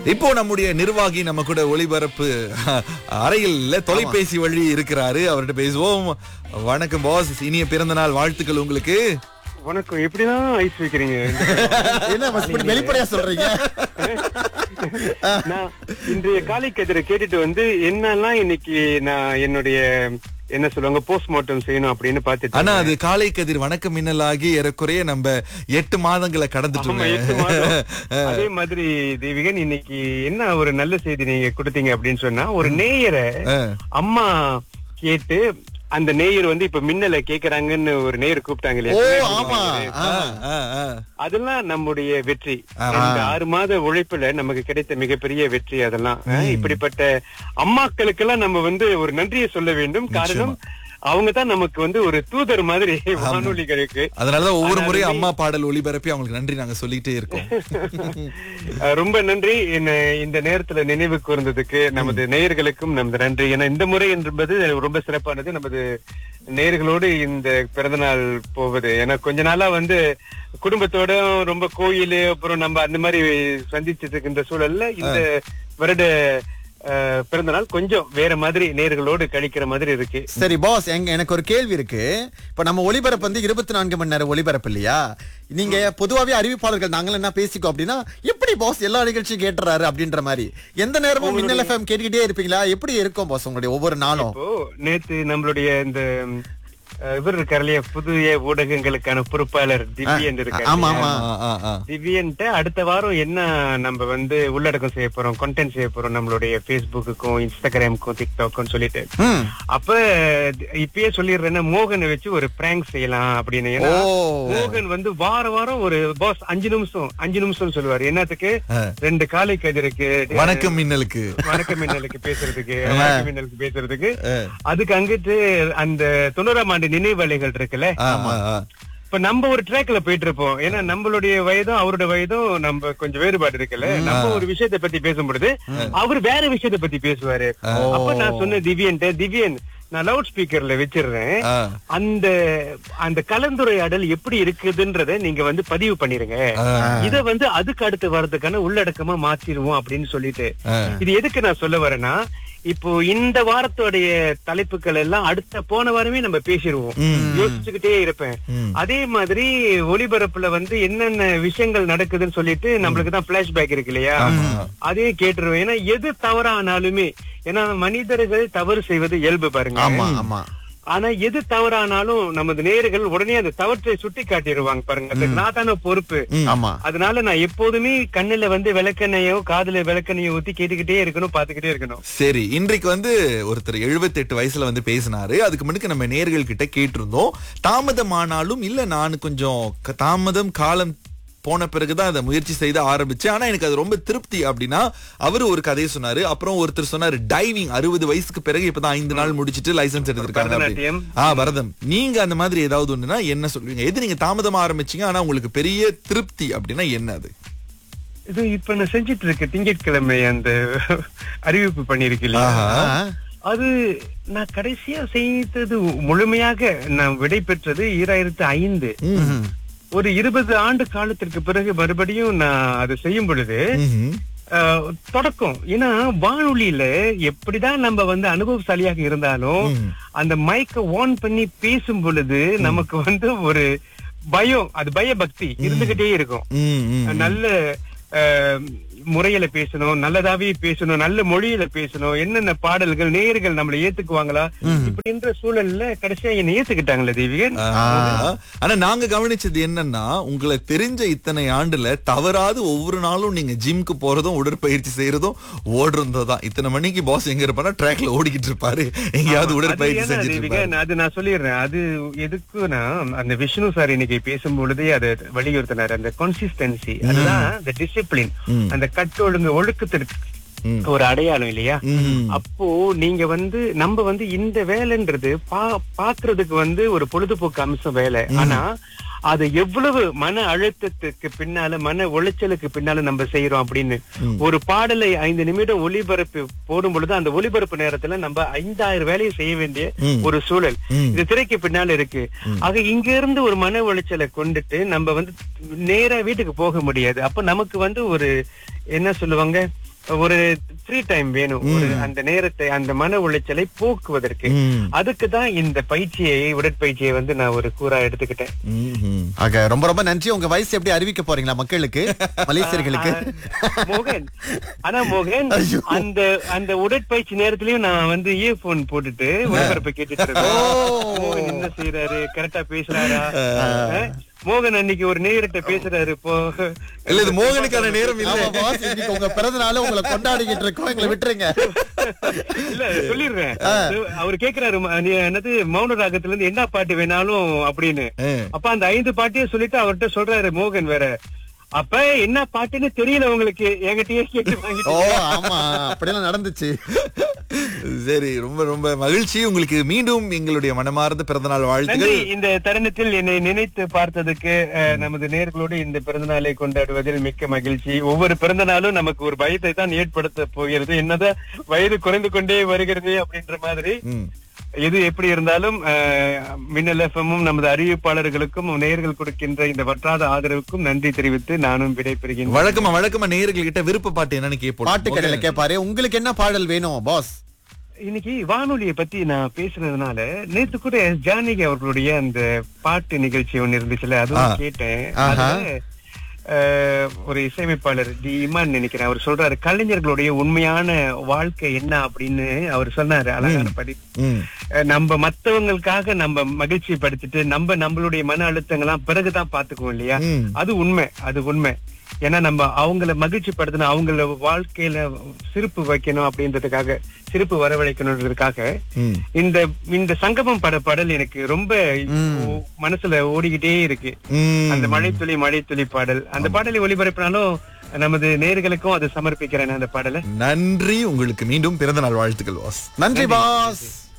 இப்போ நம்முடைய நிர்வாகி நம்ம கூட ஒளிபரப்பு அறையில் இல்ல, தொலைபேசி வழி இருக்கிறாரு அவர்கிட்ட பேசுவோம் வணக்கம் பாஸ் இனிய பிறந்த நாள் வாழ்த்துக்கள் உங்களுக்கு வணக்கம் எப்படிதான் ஐஸ் வைக்கிறீங்க என்ன boss இப்படி வெளிப்படையா சொல்றீங்க நான் இன்றைய காலை கதிரை கேட்டுட்டு வந்து என்னெல்லாம் இன்னைக்கு நான் என்னுடைய என்ன சொல்லுவாங்க போஸ்ட்மார்ட்டம் செய்யணும் அப்படின்னு பாத்துட்டு ஆனா அது காலை கதிர் வணக்கம் மின்னலாகி ஏறக்குறைய நம்ம எட்டு மாதங்களை ஆமா, கடந்துட்டோம் எட்டு மாதம். அதே மாதிரி தேவிகன் இன்னைக்கு என்ன ஒரு நல்ல செய்தி நீங்க கொடுத்தீங்க அப்படின்னு சொன்னா ஒரு நேயரை அம்மா கேட்டு அந்த நேயர் வந்து இப்ப மின்னல கேக்குறாங்கன்னு ஒரு நேயர் கூப்பிட்டாங்க ஓ இல்லையா ஆமா ஆ. அதெல்லாம் நம்முடைய வெற்றி இந்த ஆறு மாத உழைப்புல நமக்கு கிடைத்த மிகப்பெரிய வெற்றி அதெல்லாம் அஹ், இப்படிப்பட்ட அம்மாக்களுக்கெல்லாம் நம்ம வந்து ஒரு நன்றியை சொல்ல வேண்டும் காரணம் அவங்க தான் நமக்கு வந்து ஒரு தூதர் மாதிரி வானொலிகளுக்கு அதனாலதான் ஒவ்வொரு முறையும் அம்மா பாடல் ஒளிபரப்பி அவங்களுக்கு நன்றி நாங்க சொல்லிட்டே இருக்கோம் அஹ், ரொம்ப நன்றி என்ன இந்த நேரத்துல நினைவு கூர்ந்ததுக்கு நமது நேயர்களுக்கும் நமது நன்றி ஏன்னா இந்த முறை என்பது ரொம்ப சிறப்பானது நமது நேயர்களோடு இந்த பிறந்தநாள் போவது ஏன்னா கொஞ்ச நாளா வந்து குடும்பத்தோட ரொம்ப கோயில் அப்புறம் நம்ம அந்த மாதிரி சந்திச்சிட்டு இருக்கின்ற சூழல்ல இந்த வருட அஹ், பிறந்தநாள் கொஞ்சம் வேற மாதிரி நேயர்களோடு கழிக்கிற மாதிரி இருக்கு சரி பாஸ் எங்க எனக்கு ஒரு கேள்வி இருக்கு இப்ப நம்ம ஒளிபரப்பு வந்து இருபத்தி நான்கு மணி நேரம் ஒளிபரப்பு இல்லையா நீங்க பொதுவாவே அறிவிப்பாளர்கள் நாங்கள் என்ன பேசிக்கோ அப்படின்னா எப்படி பாஸ் எல்லா நிகழ்ச்சியும் கேட்டுறாரு அப்படின்ற மாதிரி எந்த நேரமும் மின்னல் எஃப்எம் கேட்டுக்கிட்டே இருப்பீங்களா எப்படி இருக்கும் பாஸ் உங்களுடைய ஒவ்வொரு நாளும் இப்போ நேத்து நம்மளுடைய இந்த அஹ், இவர் இருக்கார் இல்லையா புதிய ஊடகங்களுக்கான பொறுப்பாளர் திவ்யன் இருக்காரு ஆமா இல்லையா? ஆமா ஆ, ஆ, ஆ. திவ்யன்ட்ட அடுத்த வாரம் என்ன நம்ம வந்து உள்ளடக்கம் செய்ய போறோம் கண்டென்ட் செய்ய போறோம் நம்மளுடைய Facebookக்கும் இன்ஸ்டாகிராமுக்கும் டிக்டாக்கும் சொல்லிட்டு ம். அப்ப இப்பயே சொல்லிடுறேன்னா மோகனை வச்சு ஒரு பிராங்க் செய்யலாம் அப்படின்னு ஏன்னா ஓ மோகன் வந்து வார வாரம் ஒரு பாஸ் அஞ்சு நிமிஷம் அஞ்சு நிமிஷம் சொல்லுவாரு என்னத்துக்கு ரெண்டு காலை கதிருக்கு வணக்கம் மின்னலுக்கு வணக்கம் மின்னலுக்கு பேசுறதுக்கு வணக்கம் மின்னலுக்கு பேசுறதுக்கு அதுக்கு அங்கிட்டு அந்த தொண்ணூறாம் ஆண்டு நினைவலைகள் இருக்குல்ல ஆமா ஆ. இப்ப நம்ம ஒரு ட்ராக்ல போயிட்டு இருப்போம் ஏன்னா நம்மளுடைய வயதும் அவரோட வயதும் நம்ம கொஞ்சம் வேறுபாடு இருக்குல்ல நம்ம ஒரு விஷயத்தை பத்தி பேசும்பொழுது அவர் வேற விஷயத்தை பத்தி பேசுவாரு அப்ப நான் சொன்ன திவ்யன் திவ்யன் நான் லவுட் ஸ்பீக்கர்ல வச்சிடுறேன் ஆ. அந்த அந்த கலந்துரையாடல் எப்படி இருக்குதுன்றத நீங்க வந்து பதிவு பண்ணிருங்க இத வந்து அதுக்கு அடுத்து வர்றதுக்கான உள்ளடக்கமா மாத்திருவோம் அப்படின்னு சொல்லிட்டு இது எதுக்கு நான் சொல்ல வரேன்னா இப்போ இந்த வாரத்தோடைய தலைப்புகள் எல்லாம் அடுத்த போன வாரமே நம்ம பேசிடுவோம் யோசிச்சுக்கிட்டே இருப்பேன் அதே மாதிரி ஒளிபரப்புல வந்து என்னென்ன விஷயங்கள் நடக்குதுன்னு சொல்லிட்டு நம்மளுக்கு தான் பிளாஷ்பேக் இருக்கு இல்லையா அதையும் கேட்டுருவேன் ஏன்னா எது தவறானாலுமே ஏன்னா மனிதர்கள் தவறு செய்வது இயல்பு பாருங்க ஆமா ஆமா ஆனா எது தவறானாலும் நமது நேயர்கள் உடனே அந்த தவற்றை சுட்டி காட்டிடுவாங்க பாருங்க அதுக்கு நான் தானே பொறுப்பு ஆமா அதனால நான் எப்போதுமே கண்ணுல வந்து விளக்கெண்ணையோ காதுல விளக்கெண்ணையோ ஊத்தி கேட்டுக்கிட்டே இருக்கணும் பாத்துக்கிட்டே இருக்கணும் சரி இன்றைக்கு வந்து ஒருத்தர் 78 வயசுல வந்து பேசினாரு அதுக்கு முன்னுக்கு நம்ம நேர்கள் கிட்ட கேட்டிருந்தோம் தாமதமானாலும் இல்ல நான் கொஞ்சம் க- தாமதம் காலம் போன பிறகுதான் அதை முயற்சி செய்து ஆரம்பிச்சேன் ஆனா எனக்கு அது ரொம்ப திருப்தி அப்படின்னா அவரு ஒரு கதையை சொன்னாரு அப்புறம் ஒருத்தர் சொன்னாரு டைவிங் அறுபது வயசுக்கு பிறகு இப்பதான் ஐந்து நாள் முடிச்சிட்டு லைசன்ஸ் எடுத்திருக்காங்க அப்படி. பரதநாட்டியம். ஆ பரதம் நீங்க அந்த மாதிரி ஏதாவது ஒண்ணுனா என்ன சொல்லுவீங்க எது நீங்க தாமதமா ஆரம்பிச்சீங்க ஆனா உங்களுக்கு பெரிய திருப்தி அப்படின்னா என்ன அது இது இப்ப நான் செஞ்சிட்டு இருக்க திங்கட்கிழமை அந்த அறிவிப்பு பண்ணிருக்கு இல்லையா ஆஹா. அது நான் கடைசியா செய்தது முழுமையாக நான் விடை பெற்றது ஈராயிரத்து ஐந்து ஒரு இருபது ஆண்டு காலத்திற்கு பிறகு மறுபடியும் நான் அதை செய்யும் பொழுது ம்ஹும். ஆஹ், தொடக்கம் ஏன்னா வானொலியில எப்படிதான் நம்ம வந்து அனுபவசாலியாக இருந்தாலும் அந்த மைக்க ஆன் பண்ணி பேசும் பொழுது நமக்கு வந்து ஒரு பயம் அது பயபக்தி இருந்துகிட்டே இருக்கும் ம், ம். நல்ல ஆஹ், முறையில பேசணும் நல்லதாவே பேசணும் நல்ல மொழியில பேசணும் என்னென்ன பாடல்கள் நேயர்கள் நம்மளை ஏத்துக்குவாங்களா இப்படின்ற சூழல்ல கடைசியா என்ன ஏத்துக்கிட்டாங்களே தேவிகன் ஆஹா. ஆனா நாங்க கவனிச்சது என்னன்னா உங்களை தெரிஞ்ச இத்தனை ஆண்டுல தவறாது ஒவ்வொரு நாளும் நீங்க ஜிம்க்கு போறதும் உடற்பயிற்சி செய்யறதும் ஓடுறதும் தான் இத்தனை மணிக்கு பாஸ் எங்க இருப்பாரா ட்ராக்ல ஓடிக்கிட்டு இருப்பாரு எங்கேயாவது அது உடற்பயிற்சி ஏன்னா செஞ்சுட்டு இருப்பாரு தேவிகன், அது நான் சொல்லிடுறேன் அது எதுக்குன்னா அந்த விஷ்ணு சார் இன்னைக்கு பேசும்பொழுதே அதை வலியுறுத்தினார் அந்த கன்சிஸ்டன்சி அதுதான் அந்த டிசிப்ளின் அந்த கட்டொழுங்கு ஒழுக்கத்திற்கு ம். ஒரு அடையாளம் இல்லையா ம். அப்போ நீங்க வந்து நம்ம வந்து இந்த வேலைன்றது பா பாக்குறதுக்கு வந்து ஒரு பொழுதுபோக்கு அம்சம் வேலை ஆனா அது எவ்வளவு மன அழுத்தத்துக்கு பின்னால மன உளைச்சலுக்கு பின்னால நம்ம செய்யறோம் அப்படின்னு ஒரு பாடலை ஐந்து நிமிடம் ஒளிபரப்பு போடும் பொழுது அந்த ஒளிபரப்பு நேரத்துல நம்ம ஐந்தாயிரம் வேலையை செய்ய வேண்டிய ஒரு சூழல் இது திரைக்கு பின்னால இருக்கு ஆக இங்க இருந்து ஒரு மன உளைச்சலை கொண்டுட்டு நம்ம வந்து நேரா வீட்டுக்கு போக முடியாது அப்ப நமக்கு வந்து ஒரு என்ன சொல்லுவாங்க ஒரு ஃப்ரீ டைம் வேணும் ஒரு அந்த நேரத்தை அந்த மன உளைச்சலை போக்குவதற்கு ம். அதுக்கு தான் இந்த பயிற்சியை உடற்பயிற்சியை வந்து நான் ஒரு கூறா எடுத்துக்கிட்டேன் ம்ஹும். ஆக ரொம்ப ரொம்ப நன்றி உங்க வயசு எப்படி அறிவிக்க போறீங்களா மக்களுக்கு மலேசியர்களுக்கு ஆ, மோகன் ஆனா மோகன் ஐயோ. அந்த அந்த உடற்பயிற்சி நேரத்திலயும் நான் வந்து இயர்போன் போட்டுட்டு ஒளிபரப்பு கேட்டுட்டு இருக்கேன் மோகன் என்ன செய்யறாரு கரெக்டா பேசுறாரா ஆ? மோகன் அன்னைக்கு ஒரு நேரிட்ட பேசுறாரு இப்போ இல்ல இது மோகனுக்கான நேரம் இல்ல ஆமா பாஸ் இன்னைக்கு உங்க பிறந்த நாள் உங்களை கொண்டாடிக்கிட்டு இருக்கோம் எங்களை விட்டுருங்க இல்ல சொல்லிடுறேன் அவர் கேக்குறாரு ம- நீ என்னது மௌன ராகத்துல இருந்து என்ன பாட்டு வேணாலும் அப்படின்னு ஆ. அப்ப அந்த ஐந்து பாட்டையும் சொல்லிட்டு அவர்கிட்ட சொல்றாரு மோகன் வேற அப்ப என்ன பாட்டுன்னு தெரியல உங்களுக்கு என்கிட்டயே கேட்டு ஓ வாங்கிட்டு ஆமா அப்படியெல்லாம் நடந்துச்சு சரி ரொம்ப ரொம்ப மகிழ்ச்சி உங்களுக்கு மீண்டும் எங்களுடைய மனமார்ந்த பிறந்தநாள் நன்றி வாழ்த்துகள் இந்த தருணத்தில் என்னை நினைத்து பார்த்ததுக்கு அஹ், நமது நேர்களோடு இந்த பிறந்த நாளை கொண்டாடுவதில் மிக்க மகிழ்ச்சி ஒவ்வொரு பிறந்த நாளும் நமக்கு ஒரு பயத்தை தான் ஏற்படுத்த போகிறது என்னதான் வயது குறைந்து கொண்டே வருகிறது அப்படின்ற மாதிரி ம். எது எப்படி இருந்தாலும் அஹ், மின்னல் எஃப்எம்மும் நமது அறிவிப்பாளர்களுக்கும் நேர்கள் கொடுக்கின்ற இந்த வற்றாத ஆதரவுக்கும் நன்றி தெரிவித்து நானும் விடைபெறுகின்றேன் வழக்கமா வழக்கமா நேயர்கள் கிட்ட விருப்ப பாட்டு என்னன்னு கேட்போம் பாட்டு கடையில கேப்பாரு உங்களுக்கு என்ன பாடல் வேணும் பாஸ் இன்னைக்கு வானொலியை பத்தி நான் பேசுனதுனால நேத்து கூட எஸ் ஜானகி அவர்களுடைய அந்த பாட்டு நிகழ்ச்சி ஒண்ணு இருந்துச்சுல ஆ. அதுவும் கேட்டேன் ஆஹா. அதுல, அஹ், ஒரு இசையமைப்பாளர் டி இமான் நினைக்கிறேன் அவர் சொல்றாரு கலைஞர்களுடைய உண்மையான வாழ்க்கை என்ன அப்படின்னு அவர் சொன்னாரு அழகான படி ம். அஹ், நம்ம மத்தவங்களுக்காக நம்ம மகிழ்ச்சி படுத்திட்டு நம்ம நம்மளுடைய மன அழுத்தங்கள்லாம் பிறகுதான் பாத்துக்குவோம் இல்லையா ம். அது உண்மை அது உண்மை ஏன்னா நம்ம அவங்கள மகிழ்ச்சி படுத்தணும் அவங்கள வாழ்க்கையில சிரிப்பு வைக்கணும் அப்படின்றதுக்காக சிரிப்பு வரவழைக்கணுன்றதுக்காக ம். இந்த இந்த சங்கமம் பட பாடல் எனக்கு ரொம்ப ஓ- மனசுல ஓடிக்கிட்டே இருக்கு ம். அந்த மழைத்துளி மழைத்துளி பாடல் அந்த பாடலை ஒளிபரப்பினாலும் நமது நேர்களுக்கும் அது சமர்ப்பிக்கிறேன் அந்த பாடலை நன்றி உங்களுக்கு மீண்டும் பிறந்தநாள் வாழ்த்துக்கள் வாஸ் நன்றி பாஸ்